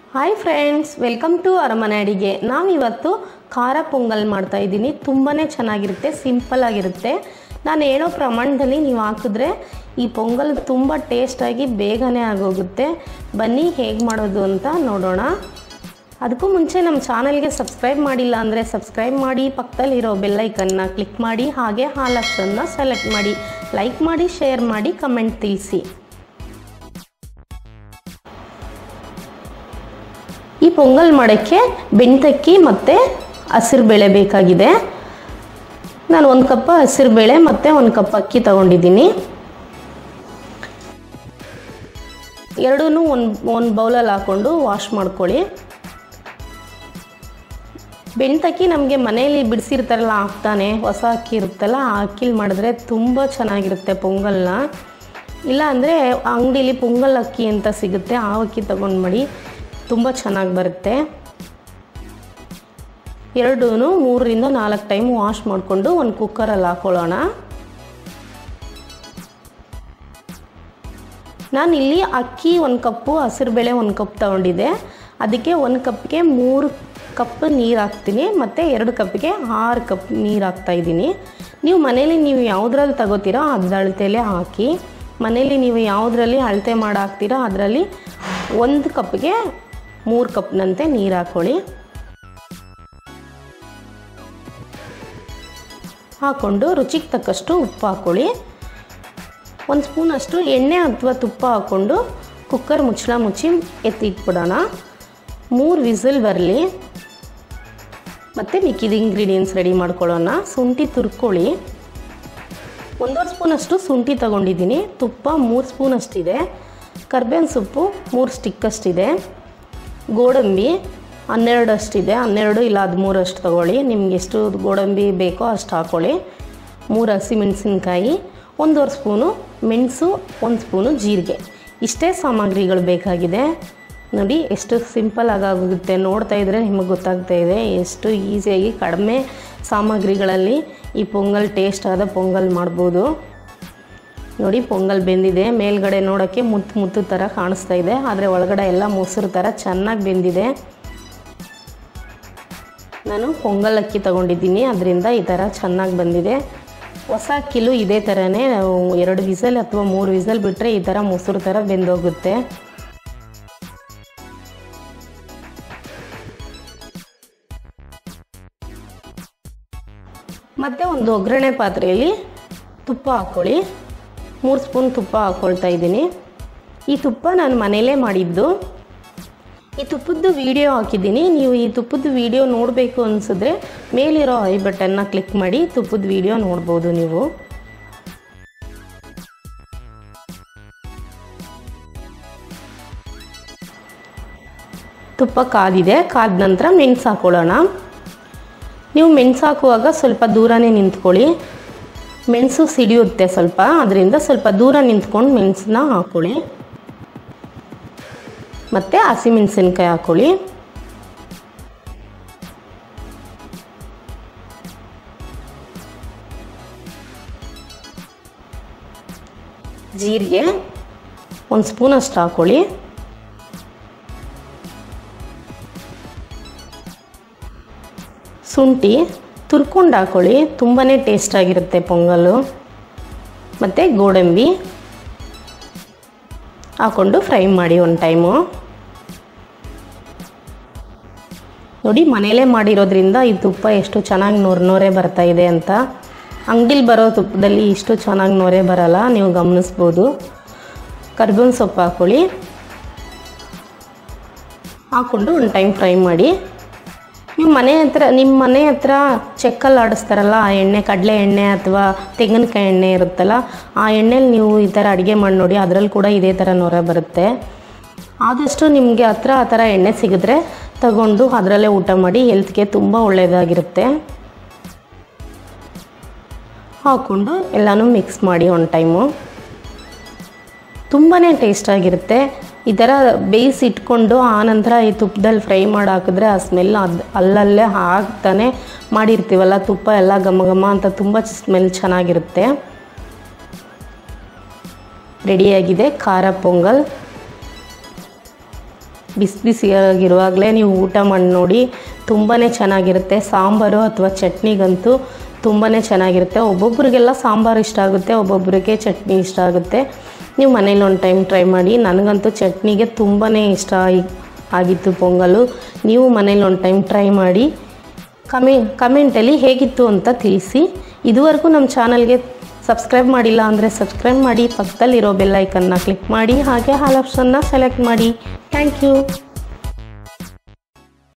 hi friends welcome to ಅರಮನೆ ಅಡಿಗೆ ನಾವಿವತ್ತು ಖಾರ ಪೊಂಗಲ್ ಮಾಡ್ತಾ ಇದ್ದೀನಿ ತುಂಬಾ ಚೆನ್ನಾಗಿರುತ್ತೆ ಸಿಂಪಲ್ ಆಗಿರುತ್ತೆ ನಾನು ಹೇಳೋ ಪ್ರಮಾಣದಲ್ಲಿ ನೀವು ಹಾಕಿದ್ರೆ ಈ ಪೊಂಗಲ್ ತುಂಬ ಟೇಸ್ಟಾಗಿ ಬೇಗನೆ ಆಗೋಗುತ್ತೆ ಬನ್ನಿ ಹೇಗೆ ಮಾಡೋದು ಅಂತ ನೋಡೋಣ ಅದಕ್ಕೂ ಮುಂಚೆ ನಮ್ಮ ಚಾನಲ್ಗೆ ಸಬ್ಸ್ಕ್ರೈಬ್ ಮಾಡಿಲ್ಲ ಅಂದರೆ ಸಬ್ಸ್ಕ್ರೈಬ್ ಮಾಡಿ ಪಕ್ಕದಲ್ಲಿರೋ ಬೆಲ್ಲೈಕನ್ನ ಕ್ಲಿಕ್ ಮಾಡಿ ಹಾಗೆ ಹಾಲ್ ಆಪ್ಷನ್ನ ಸೆಲೆಕ್ಟ್ ಮಾಡಿ ಲೈಕ್ ಮಾಡಿ ಶೇರ್ ಮಾಡಿ ಕಮೆಂಟ್ ತಿಳಿಸಿ ಈ ಪೊಂಗಲ್ ಮಾಡೋಕ್ಕೆ ಬೆಣ್ತಕ್ಕಿ ಮತ್ತು ಹಸಿರು ಬೇಳೆ ಬೇಕಾಗಿದೆ ನಾನು ಒಂದು ಕಪ್ ಹಸಿರು ಬೇಳೆ ಮತ್ತು ಒಂದು ಕಪ್ ಅಕ್ಕಿ ತಗೊಂಡಿದ್ದೀನಿ ಎರಡೂ ಒಂದು ಒಂದು ಬೌಲಲ್ಲಿ ಹಾಕ್ಕೊಂಡು ವಾಶ್ ಮಾಡ್ಕೊಳ್ಳಿ ಬೆಣ್ತಕ್ಕಿ ನಮಗೆ ಮನೆಯಲ್ಲಿ ಬಿಡಿಸಿರ್ತಾರಲ್ಲ ಹಾಕ್ತಾನೆ ಹೊಸ ಅಕ್ಕಿ ಇರುತ್ತಲ್ಲ ಆ ಅಕ್ಕಿಲಿ ಮಾಡಿದ್ರೆ ತುಂಬ ಚೆನ್ನಾಗಿರುತ್ತೆ ಪೊಂಗಲ್ನ ಇಲ್ಲ ಅಂದರೆ ಅಂಗಡೀಲಿ ಪೊಂಗಲ್ ಅಕ್ಕಿ ಅಂತ ಸಿಗುತ್ತೆ ಆ ಅಕ್ಕಿ ತೊಗೊಂಡು ಮಾಡಿ ತುಂಬ ಚೆನ್ನಾಗಿ ಬರುತ್ತೆ ಎರಡೂ ಮೂರರಿಂದ ನಾಲ್ಕು ಟೈಮ್ ವಾಶ್ ಮಾಡಿಕೊಂಡು ಒಂದು ಕುಕ್ಕರಲ್ಲಿ ಹಾಕೊಳ್ಳೋಣ ನಾನು ಇಲ್ಲಿ ಅಕ್ಕಿ ಒಂದು ಕಪ್ಪು ಹಸಿರುಬೇಳೆ ಒಂದು ಕಪ್ ತೊಗೊಂಡಿದ್ದೆ ಅದಕ್ಕೆ ಒಂದು ಕಪ್ಗೆ ಮೂರು ಕಪ್ ನೀರು ಹಾಕ್ತೀನಿ ಮತ್ತು ಎರಡು ಕಪ್ಗೆ ಆರು ಕಪ್ ನೀರು ಹಾಕ್ತಾಯಿದ್ದೀನಿ ನೀವು ಮನೇಲಿ ನೀವು ಯಾವುದ್ರಲ್ಲಿ ತಗೋತೀರೋ ಅದ್ರ ಅಳತೆಯಲ್ಲೇ ಹಾಕಿ ಮನೇಲಿ ನೀವು ಯಾವುದರಲ್ಲಿ ಅಳತೆ ಮಾಡಿ ಹಾಕ್ತೀರೋ ಅದರಲ್ಲಿ ಒಂದು ಕಪ್ಗೆ ಮೂರು ಕಪ್ನಂತೆ ನೀರು ಹಾಕ್ಕೊಳ್ಳಿ ಹಾಕ್ಕೊಂಡು ರುಚಿಗೆ ತಕ್ಕಷ್ಟು ಉಪ್ಪು ಹಾಕ್ಕೊಳ್ಳಿ ಒಂದು ಸ್ಪೂನಷ್ಟು ಎಣ್ಣೆ ಅಥವಾ ತುಪ್ಪ ಹಾಕ್ಕೊಂಡು ಕುಕ್ಕರ್ ಮುಚ್ಚಳ ಮುಚ್ಚಿ ಎತ್ತಿಟ್ಬಿಡೋಣ ಮೂರು ವಿಸಿಲ್ ಬರಲಿ ಮತ್ತು ಮಿಕ್ಕಿದ ಇಂಗ್ರೀಡಿಯೆಂಟ್ಸ್ ರೆಡಿ ಮಾಡ್ಕೊಳ್ಳೋಣ ಶುಂಠಿ ತುರ್ಕೊಳ್ಳಿ ಒಂದೂವರೆ ಸ್ಪೂನಷ್ಟು ಶುಂಠಿ ತೊಗೊಂಡಿದ್ದೀನಿ ತುಪ್ಪ ಮೂರು ಸ್ಪೂನಷ್ಟಿದೆ ಕರ್ಬೇವಿನ ಸೊಪ್ಪು ಮೂರು ಸ್ಟಿಕ್ಕಷ್ಟಿದೆ ಗೋಡಂಬಿ ಹನ್ನೆರಡಷ್ಟಿದೆ ಹನ್ನೆರಡು ಇಲ್ಲ ಹದಿಮೂರಷ್ಟು ತೊಗೊಳ್ಳಿ ನಿಮ್ಗೆ ಎಷ್ಟು ಗೋಡಂಬಿ ಬೇಕೋ ಅಷ್ಟು ಹಾಕ್ಕೊಳ್ಳಿ ಮೂರು ಹಸಿಮೆಣಸಿನ್ಕಾಯಿ ಒಂದೂವರೆ ಸ್ಪೂನು ಮೆಣಸು ಒಂದು ಸ್ಪೂನು ಜೀರಿಗೆ ಇಷ್ಟೇ ಸಾಮಗ್ರಿಗಳು ಬೇಕಾಗಿದೆ ನೋಡಿ ಎಷ್ಟು ಸಿಂಪಲ್ ಆಗುತ್ತೆ ನೋಡ್ತಾ ಇದ್ದರೆ ನಿಮಗೆ ಗೊತ್ತಾಗ್ತಾ ಇದೆ ಎಷ್ಟು ಈಸಿಯಾಗಿ ಕಡಿಮೆ ಸಾಮಗ್ರಿಗಳಲ್ಲಿ ಈ ಪೊಂಗಲ್ ಟೇಸ್ಟ್ ಆದ ಪೊಂಗಲ್ ಮಾಡ್ಬೋದು ನೋಡಿ ಪೊಂಗಲ್ ಬೆಂದಿದೆ ಮೇಲ್ಗಡೆ ನೋಡೋಕ್ಕೆ ಮುತ್ತು ಮುತ್ತು ಥರ ಕಾಣಿಸ್ತಾ ಇದೆ ಆದರೆ ಒಳಗಡೆ ಎಲ್ಲ ಮೊಸರು ಥರ ಚೆನ್ನಾಗಿ ಬೆಂದಿದೆ ನಾನು ಪೊಂಗಲ್ ಅಕ್ಕಿ ತೊಗೊಂಡಿದ್ದೀನಿ ಅದರಿಂದ ಈ ಥರ ಚೆನ್ನಾಗಿ ಬಂದಿದೆ ಹೊಸ ಅಕ್ಕಿಲೂ ಇದೇ ಥರನೇ ಎರಡು ವಿಸಲ್ ಅಥವಾ ಮೂರು ವಿಸಲ್ ಬಿಟ್ಟರೆ ಈ ಥರ ಮೊಸರು ಥರ ಬೆಂದೋಗುತ್ತೆ ಮತ್ತು ಒಂದು ಒಗ್ಗರಣೆ ಪಾತ್ರೆಯಲ್ಲಿ ತುಪ್ಪ ಹಾಕ್ಕೊಳ್ಳಿ ಮೂರು ಸ್ಪೂನ್ ತುಪ್ಪ ಹಾಕ್ಕೊಳ್ತಾ ಇದ್ದೀನಿ ಈ ತುಪ್ಪ ನಾನು ಮನೇಲೇ ಮಾಡಿದ್ದು ಈ ತುಪ್ಪದ್ದು ವಿಡಿಯೋ ಹಾಕಿದ್ದೀನಿ ನೀವು ಈ ತುಪ್ಪದ ವಿಡಿಯೋ ನೋಡಬೇಕು ಅನಿಸಿದ್ರೆ ಮೇಲಿರೋ ಐ ಬಟನ್ನ ಕ್ಲಿಕ್ ಮಾಡಿ ತುಪ್ಪದ ವಿಡಿಯೋ ನೋಡ್ಬೋದು ನೀವು ತುಪ್ಪ ಕಾದಿದೆ ಕಾದ ನಂತರ ಮೆಣಸು ಹಾಕ್ಕೊಳ್ಳೋಣ ನೀವು ಮೆಣಸು ಹಾಕುವಾಗ ಸ್ವಲ್ಪ ದೂರನೇ ನಿಂತ್ಕೊಳ್ಳಿ ಮೆಣಸು ಸಿಡಿಯುತ್ತೆ ಸ್ವಲ್ಪ ಅದರಿಂದ ಸ್ವಲ್ಪ ದೂರ ನಿಂತ್ಕೊಂಡು ಮೆಣಸನ್ನ ಹಾಕ್ಕೊಳ್ಳಿ ಮತ್ತು ಹಸಿಮೆಣಸಿನ್ಕಾಯಿ ಹಾಕ್ಕೊಳ್ಳಿ ಜೀರಿಗೆ ಒಂದು ಸ್ಪೂನಷ್ಟು ಹಾಕ್ಕೊಳ್ಳಿ ಶುಂಠಿ ತುರ್ಕೊಂಡು ಹಾಕ್ಕೊಳ್ಳಿ ತುಂಬಾ ಟೇಸ್ಟಾಗಿರುತ್ತೆ ಪೊಂಗಲ್ಲು ಮತ್ತು ಗೋಡಂಬಿ ಹಾಕ್ಕೊಂಡು ಫ್ರೈ ಮಾಡಿ ಒಂದು ಟೈಮು ನೋಡಿ ಮನೇಲೇ ಮಾಡಿರೋದ್ರಿಂದ ಈ ತುಪ್ಪ ಎಷ್ಟು ಚೆನ್ನಾಗಿ ನೊರೆ ನೊರೆ ಬರ್ತಾ ಇದೆ ಅಂತ ಅಂಗಡಿಲಿ ಬರೋ ತುಪ್ಪದಲ್ಲಿ ಇಷ್ಟು ಚೆನ್ನಾಗಿ ನೊರೆ ಬರಲ್ಲ ನೀವು ಗಮನಿಸ್ಬೋದು ಕರ್ಬೇವಿನ ಸೊಪ್ಪು ಹಾಕ್ಕೊಳ್ಳಿ ಹಾಕ್ಕೊಂಡು ಒಂದು ಟೈಮ್ ಫ್ರೈ ಮಾಡಿ ನೀವು ಮನೆ ಹತ್ರ ನಿಮ್ಮ ಮನೆ ಹತ್ರ ಚೆಕ್ಕಲ್ಲಿ ಆಡಿಸ್ತಾರಲ್ಲ ಆ ಎಣ್ಣೆ ಕಡಲೆ ಎಣ್ಣೆ ಅಥವಾ ತೆಂಗಿನಕಾಯಿ ಎಣ್ಣೆ ಇರುತ್ತಲ್ಲ ಆ ಎಣ್ಣೆಲಿ ನೀವು ಈ ಥರ ಅಡುಗೆ ಮಾಡಿ ನೋಡಿ ಅದರಲ್ಲಿ ಕೂಡ ಇದೇ ಥರ ನೊರ ಬರುತ್ತೆ ಆದಷ್ಟು ನಿಮಗೆ ಹತ್ರ ಆ ಥರ ಎಣ್ಣೆ ಸಿಗಿದ್ರೆ ತಗೊಂಡು ಅದರಲ್ಲೇ ಊಟ ಮಾಡಿ ಹೆಲ್ತ್ಗೆ ತುಂಬ ಒಳ್ಳೆಯದಾಗಿರುತ್ತೆ ಹಾಕ್ಕೊಂಡು ಎಲ್ಲನೂ ಮಿಕ್ಸ್ ಮಾಡಿ ಒಂದು ಟೈಮು ತುಂಬಾ ಟೇಸ್ಟಾಗಿರುತ್ತೆ ಈ ಥರ ಬೇಯಿಸಿ ಇಟ್ಕೊಂಡು ಆನಂತರ ಈ ತುಪ್ಪದಲ್ಲಿ ಫ್ರೈ ಮಾಡಿ ಹಾಕಿದ್ರೆ ಆ ಸ್ಮೆಲ್ ಅದು ಅಲ್ಲಲ್ಲೇ ಹಾಕ್ತಾನೆ ಮಾಡಿರ್ತೀವಲ್ಲ ತುಪ್ಪ ಎಲ್ಲ ಘಮ ಘಮ ಅಂತ ತುಂಬ ಸ್ಮೆಲ್ ಚೆನ್ನಾಗಿರುತ್ತೆ ರೆಡಿಯಾಗಿದೆ ಖಾರ ಪೊಂಗಲ್ ಬಿಸಿ ಬಿಸಿಯಾಗಿರುವಾಗಲೇ ನೀವು ಊಟ ಮಾಡಿ ನೋಡಿ ತುಂಬಾ ಚೆನ್ನಾಗಿರುತ್ತೆ ಸಾಂಬಾರು ಅಥವಾ ಚಟ್ನಿಗಂತೂ ತುಂಬಾ ಚೆನ್ನಾಗಿರುತ್ತೆ ಒಬ್ಬೊಬ್ರಿಗೆಲ್ಲ ಸಾಂಬಾರು ಇಷ್ಟ ಆಗುತ್ತೆ ಒಬ್ಬೊಬ್ಬರಿಗೆ ಚಟ್ನಿ ಇಷ್ಟ ಆಗುತ್ತೆ ನೀವು ಮನೇಲಿ ಒಂದು ಟೈಮ್ ಟ್ರೈ ಮಾಡಿ ನನಗಂತೂ ಚಟ್ನಿಗೆ ತುಂಬಾ ಇಷ್ಟ ಆಗಿ- ಆಗಿತ್ತು ಪೊಂಗಲು ನೀವು ಮನೇಲಿ ಒಂದು ಟೈಮ್ ಟ್ರೈ ಮಾಡಿ ಕಮೆ ಕಮೆಂಟಲ್ಲಿ ಹೇಗಿತ್ತು ಅಂತ ತಿಳಿಸಿ ಇದುವರೆಗೂ ನಮ್ಮ ಚಾನಲ್ಗೆ ಸಬ್ಸ್ಕ್ರೈಬ್ ಮಾಡಿಲ್ಲ ಅಂದರೆ ಸಬ್ಸ್ಕ್ರೈಬ್ ಮಾಡಿ ಪಕ್ಕದಲ್ಲಿರೋ ಬೆಲ್ ಐಕನ್ನ ಕ್ಲಿಕ್ ಮಾಡಿ ಹಾಗೆ ಹಾಲ್ ಆಪ್ಷನ್ನ ಸೆಲೆಕ್ಟ್ ಮಾಡಿ ಥ್ಯಾಂಕ್ ಯು